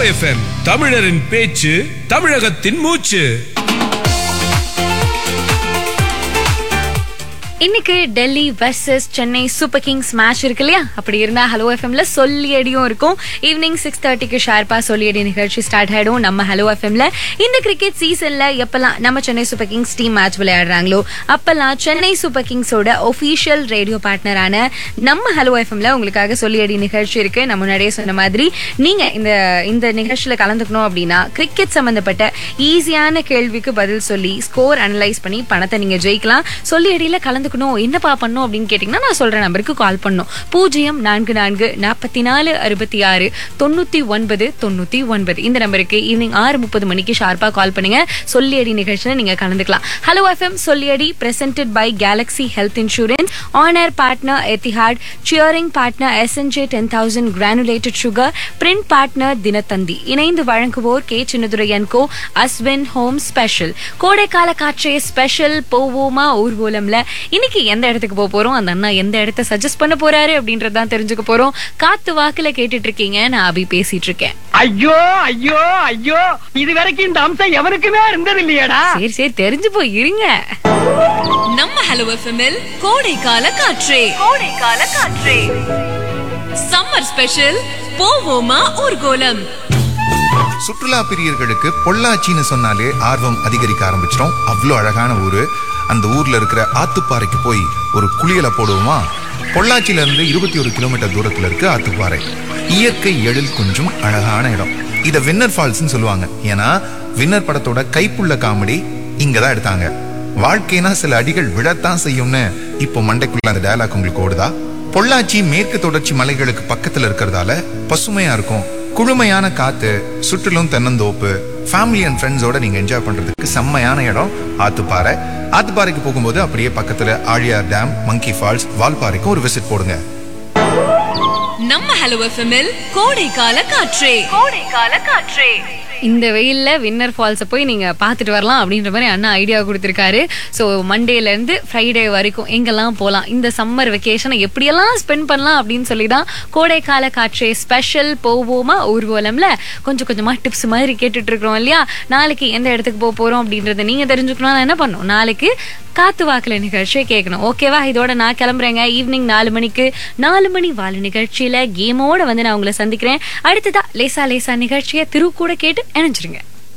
FM தமிழரின் பேச்சு தமிழகத்தின் மூச்சு இன்னைக்கு Delhi versus Chennai Super Kings match இருக்கு இல்லையா அப்படி இருந்தா ஹலோ எஃப்எம்ல சொல்லியடியும் இருக்கும் ஈவினிங் சிக்ஸ் தேர்ட்டிக்கு ஷார்ப்பா சொல்லியடி நிகழ்ச்சி ஸ்டார்ட் ஆயிடும் நம்ம ஹலோ எஃப்எம்ல இந்த கிரிக்கெட் சீசன்ல எப்பெல்லாம் நம்ம Chennai Super Kings team match விளையாடுறாங்களோ அப்பெல்லாம் சென்னை சூப்பர் கிங்ஸோட ஒபிஷியல் ரேடியோ பார்ட்னரான நம்ம ஹலோ எஃப்எம்ல உங்களுக்காக சொல்லியடி நிகழ்ச்சி இருக்கு நம்ம முன்னாடியே சொன்ன மாதிரி நீங்க இந்த இந்த நிகழ்ச்சியில கலந்துக்கணும் அப்படின்னா கிரிக்கெட் சம்பந்தப்பட்ட ஈஸியான கேள்விக்கு பதில் சொல்லி ஸ்கோர் அனலைஸ் பண்ணி பணத்தை நீங்க ஜெயிக்கலாம் சொல்லி அடியில கலந்துக்கணும் என்னப்பா பண்ணும் அப்படின்னு கேட்டீங்கன்னா நான் சொல்ற நம்பருக்கு கால் பண்ணும் பூஜ்ஜியம் நான்கு நான்கு நாற்பத்தி நாலு அறுபத்தி ஆறு தொண்ணூத்தி ஒன்பது தொண்ணூத்தி ஒன்பது இந்த நம்பருக்கு ஈவினிங் ஆறு முப்பது மணிக்கு ஷார்ப்பா கால் பண்ணுங்க சொல்லியடி நிகழ்ச்சியில நீங்க கலந்துக்கலாம் Hello FM Solliyadi presented by Galaxy health insurance on air partner Etihad cheering partner SNJ ten thousand granulated sugar print partner Dinathanthi இணைந்து வழங்குவோர் K Chinnaduraiyan co Ashwin home special கோடைக்கால காற்றை ஸ்பெஷல் போவோமா ஊர்வலம்ல இன்னைக்கு எந்த இடத்துக்கு போக போறோம் அந்த அண்ணா எந்த இடத்த சஜஸ்ட் பண்ண போறாரு அப்படின்றதான் தெரிஞ்சுக்க போறோம் காத்து வாக்குல கேட்டுட்டு இருக்கீங்க நான் அபி பேசிட்டு இருக்கேன் ஐயோ ஐயோ ஐயோ இது வரைக்கும் இந்த அம்சம் எவனுக்குமே இருந்தது இல்லையாடா சரி சரி தெரிஞ்சு போய் இருங்க நம்ம ஹலோ எஃப்எம்எல் கோடைக்கால காற்றே கோடைக்கால காற்றே சம்மர் ஸ்பெஷல் போவோமா ஊர்கோலம் சுற்றுலா பிரியர்களுக்கு பொள்ளாச்சின்னு சொன்னாலே ஆர்வம் அதிகரிக்க ஆரம்பிச்சிடும் அவ்வளோ அழகான ஊரு அந்த ஊர்ல இருக்கிற ஆத்துப்பாறைக்கு போய் ஒரு குளியலை போடுவோமா பொள்ளாச்சியில இருந்து இருபத்தி ஒரு கிலோமீட்டர் தூரத்துல இருக்கு ஆத்துப்பாறை இயற்கை எழில் கொஞ்சம் அழகான இடம் இத வின்னர் ஃபால்ஸ்னு சொல்லுவாங்க ஏன்னா வின்னர் படத்தோட கைப்புள்ள காமெடி இங்க தான் எடுத்தாங்க வாழ்க்கைனா சில அடிகள் விழத்தான் செய்யும்னு இப்போ மண்டைக்குள்ள அந்த டயலாக் உங்களுக்கு ஓடுதா பொள்ளாச்சி மேற்கு தொடர்ச்சி மலைகளுக்கு பக்கத்துல இருக்கிறதால பசுமையா இருக்கும் குளுமையான காத்து சுற்றிலும் தென்னந்தோப்பு ஃபேமிலி அண்ட் ஃப்ரெண்ட்ஸோட நீங்க என்ஜாய் பண்றதுக்கு செம்மையான இடம் ஆத்துப்பாறை ஆத்துப்பாறைக்கு போகும்போது அப்படியே பக்கத்துல ஆழியார் டேம் மங்கி ஃபால்ஸ் வால்பாறைக்கும் ஒரு விசிட் போடுங்க நம்ம ஹலோ எஃப்எம்எல் கோடைக்கால காற்றே கோடைக்கால காற்றே இந்த வெயில்ல வின்னர் ஃபால்ஸை போய் நீங்க பார்த்துட்டு வரலாம் அப்படின்ற மாதிரி அண்ணா ஐடியா கொடுத்துருக்காரு ஸோ மண்டேல இருந்து ஃப்ரைடே வரைக்கும் எங்கெல்லாம் போகலாம் இந்த சம்மர் வெக்கேஷனை எப்படியெல்லாம் ஸ்பெண்ட் பண்ணலாம் அப்படின்னு சொல்லி தான் கோடைக்கால காற்றே ஸ்பெஷல் போவோமா ஊர்வலம்ல கொஞ்சம் கொஞ்சமா டிப்ஸ் மாதிரி கேட்டுட்டு இருக்கிறோம் இல்லையா நாளைக்கு எந்த இடத்துக்கு போக போறோம் அப்படின்றத நீங்க தெரிஞ்சுக்கணும்னா என்ன பண்ணும் நாளைக்கு காத்து வாக்குல நிகழ்ச்சியை கேட்கணும் ஓகேவா இதோட நான் கிளம்புறேங்க ஈவினிங் நாலு மணிக்கு நாலு மணி வாழ நிகழ்ச்சியில கேமோட வந்து நான் உங்களை சந்திக்கிறேன் அடுத்ததா லேசா லேசா நிகழ்ச்சியை திரு கூட கேட்டு இணைஞ்சிருங்க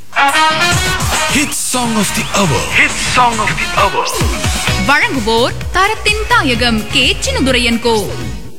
hit song of the hour வழங்குவோர் தரத்தின் தாயகம் கே சின்னதுரையன் கோ